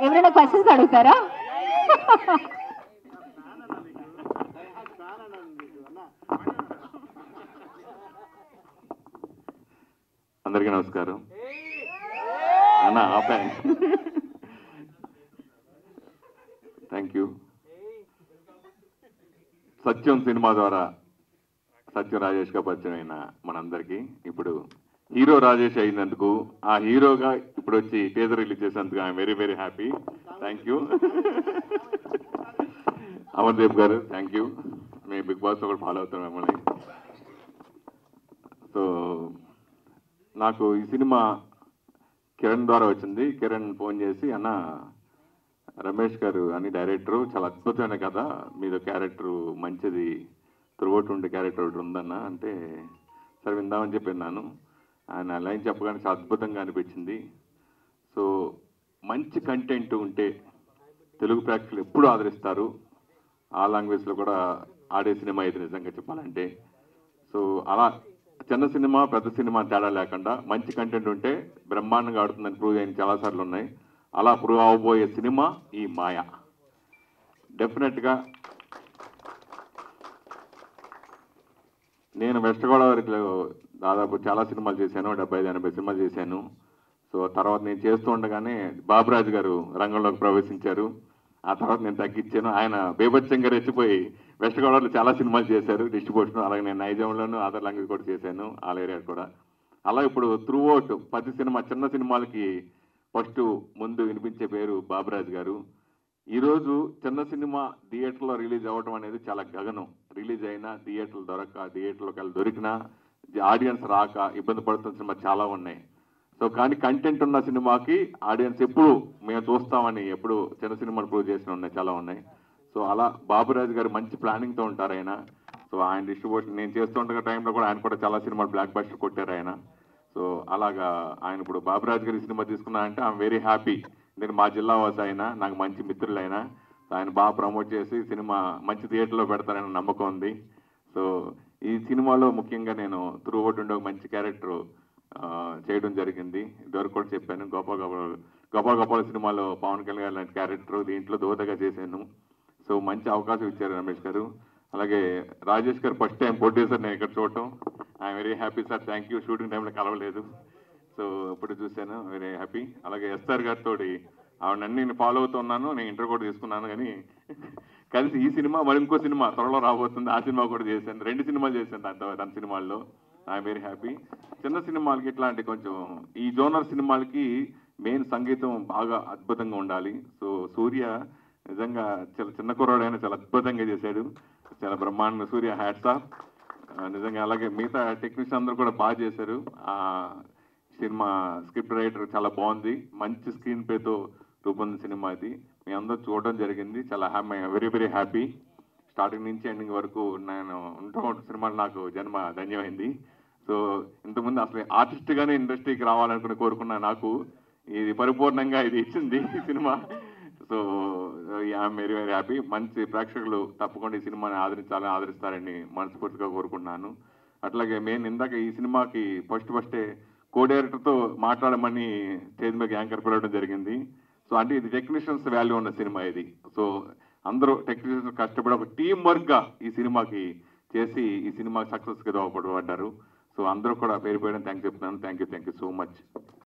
ఎవరైనా క్వశ్చన్స్ అడుగుతారా అందరికీ నమస్కారం అన్న ఆపాను థ్యాంక్ యూ సత్యం సినిమా ద్వారా సత్యం రాజేష్ గా పరిచయం అయిన మనందరికీ ఇప్పుడు హీరో రాజేష్ అయినందుకు ఆ హీరోగా ఇప్పుడు వచ్చి టీజర్ రిలీజ్ చేసేందుకు I'm very very happy thank you Amardeep గారు థ్యాంక్ యూ మేము బిగ్ బాస్ ఒకటి ఫాలో అవుతాం మిమ్మల్ని సో నాకు ఈ సినిమా కిరణ్ ద్వారా వచ్చింది కిరణ్ ఫోన్ చేసి అన్న రమేష్ గారు అని డైరెక్టరు చాలా అద్భుతమైన కథ మీద క్యారెక్టర్ మంచిది త్రూఅవుట్ ఉండే క్యారెక్టర్ ఒకటి ఉందన్న అంటే సరే విందామని చెప్పి విన్నాను ఆయన లైన్ చెప్పగానే చాలా అద్భుతంగా అనిపించింది సో మంచి కంటెంట్ ఉంటే తెలుగు ప్రేక్షకులు ఎప్పుడు ఆదరిస్తారు ఆ లాంగ్వేజ్లో కూడా ఆడే సినిమా ఇది నిజంగా చెప్పాలంటే సో అలా చిన్న సినిమా పెద్ద సినిమా తేడా లేకుండా మంచి కంటెంట్ ఉంటే బ్రహ్మాండంగా ఆడుతుందని ప్రూవ్ అయిన చాలాసార్లు ఉన్నాయి అలా ప్రూవ్ అవబోయే సినిమా ఈ మాయ డెఫినెట్గా నేను వెస్ట్ గోదావరిలో దాదాపు చాలా సినిమాలు చేశాను డెబ్బై ఐదు ఎనభై సినిమాలు చేశాను సో తర్వాత నేను చేస్తూ ఉండగానే బాబురాజు గారు రంగంలోకి ప్రవేశించారు ఆ తర్వాత నేను తగ్గించాను ఆయన బేభత్సంగా రెచ్చిపోయి వెస్ట్ గోదావరిలో చాలా సినిమాలు చేశారు డిస్ట్రిబ్యూషన్ అలాగే నేను నైజాంలోను ఆధార్ లాంగ్వేజ్ కూడా చేశాను ఆల్ ఏరియా కూడా అలా ఇప్పుడు త్రూ అవుట్ ప్రతి సినిమా చిన్న సినిమాలకి ఫస్ట్ ముందు వినిపించే పేరు బాబురాజు గారు ఈరోజు చిన్న సినిమా థియేటర్లో రిలీజ్ అవ్వడం అనేది చాలా గగనం రిలీజ్ అయినా థియేటర్లు దొరక్క థియేటర్లోకి వెళ్ళి దొరికినా ఆడియన్స్ రాక ఇబ్బంది పడుతున్న సినిమా చాలా ఉన్నాయి సో కానీ కంటెంట్ ఉన్న సినిమాకి ఆడియన్స్ ఎప్పుడు మేము చూస్తామని ఎప్పుడు చిన్న సినిమాలు ప్రూవ్ చేసిన ఉన్నాయి చాలా ఉన్నాయి సో అలా బాబురాజు గారు మంచి ప్లానింగ్తో ఉంటారు ఆయన సో ఆయన డిస్ట్రిబ్యూషన్ నేను చేస్తుండగా టైంలో కూడా ఆయన కూడా చాలా సినిమాలు బ్లాక్ బస్టర్ కొట్టారు ఆయన సో అలాగా ఆయన ఇప్పుడు బాబురాజు గారి సినిమా తీసుకున్నా అంటే ఐఎమ్ వెరీ హ్యాపీ నేను మా జిల్లా వాసి అయినా నాకు మంచి మిత్రులు అయినా ఆయన బాగా ప్రమోట్ చేసి సినిమా మంచి థియేటర్లో పెడతారని నమ్మకం ఉంది సో ఈ సినిమాలో ముఖ్యంగా నేను త్రూ అవుట్ ఉండే ఒక మంచి క్యారెక్టర్ చేయడం జరిగింది ఇదివరకు కూడా చెప్పాను గోపా గోపాల్ గోపా గోపాల సినిమాలో పవన్ కళ్యాణ్ లాంటి క్యారెక్టర్ దీంట్లో దోతగా చేశాను సో మంచి అవకాశం ఇచ్చారు రమేష్ గారు అలాగే రాజేష్ గారు ఫస్ట్ టైం ప్రొడ్యూసర్ నేను ఇక్కడ చూడటం I'm very happy sir thank you shooting టైంలో కలవలేదు సో ఇప్పుడు చూశాను వెరీ హ్యాపీ అలాగే ఎస్ఆర్ గారితో ఆవిడ నేను ఫాలో అవుతున్నాను నేను ఇంటర్ కూడా తీసుకున్నాను కానీ కలిసి ఈ సినిమా మరి ఇంకో సినిమా త్వరలో రాబోతుంది ఆ సినిమా కూడా చేశాను రెండు సినిమాలు చేశాను దాంతో దాని సినిమాల్లో ఐఎమ్ వెరీ హ్యాపీ చిన్న సినిమాలకి ఇట్లాంటి కొంచెం ఈ జోనర్ సినిమాలకి మెయిన్ సంగీతం బాగా అద్భుతంగా ఉండాలి సో సూర్య నిజంగా చాలా చిన్న కుర్రాడైనా చాలా అద్భుతంగా చేశాడు చాలా బ్రహ్మాండ సూర్య హ్యాట్స్ ఆఫ్ నిజంగా అలాగే మిగతా టెక్నీషియన్ అందరూ కూడా బాగా చేశారు ఆ సినిమా స్క్రిప్ట్ రైటర్ చాలా బాగుంది మంచి స్క్రీన్ పేతో రూపొందిన సినిమా ఇది మీ అందరూ చూడడం జరిగింది చాలా happy very very happy starting నుంచి ఎండింగ్ వరకు నేను ఉంటూ ఉంటూ సినిమాలు నాకు జన్మ ధన్యమైంది సో ఇంతకుముందు అసలు ఆర్టిస్ట్గానే ఇండస్ట్రీకి రావాలనుకుని కోరుకున్న నాకు ఇది పరిపూర్ణంగా ఇది ఇచ్చింది ఈ సినిమా so I'm very very happy మంచి ప్రేక్షకులు తప్పకుండా ఈ సినిమాని ఆదరించాలని ఆదరిస్తారని మనస్ఫూర్తిగా కోరుకుంటున్నాను అట్లాగే మెయిన్ ఇందాక ఈ సినిమాకి ఫస్ట్ ఫస్టే కో డైరెక్టర్తో మాట్లాడమని స్టేజ్ మీద యాంకర్ పిలవడం జరిగింది సో అంటే ఇది టెక్నీషియన్స్ వాల్యూ ఉన్న సినిమా ఇది సో అందరూ టెక్నీషియన్స్ కష్టపడి ఒక టీం వర్క్గా ఈ సినిమాకి చేసి ఈ సినిమా సక్సెస్గా దోహదపడ్డారు సో అందరూ కూడా పేరు పేయడం థ్యాంక్ చెప్తున్నాను thank you thank you so much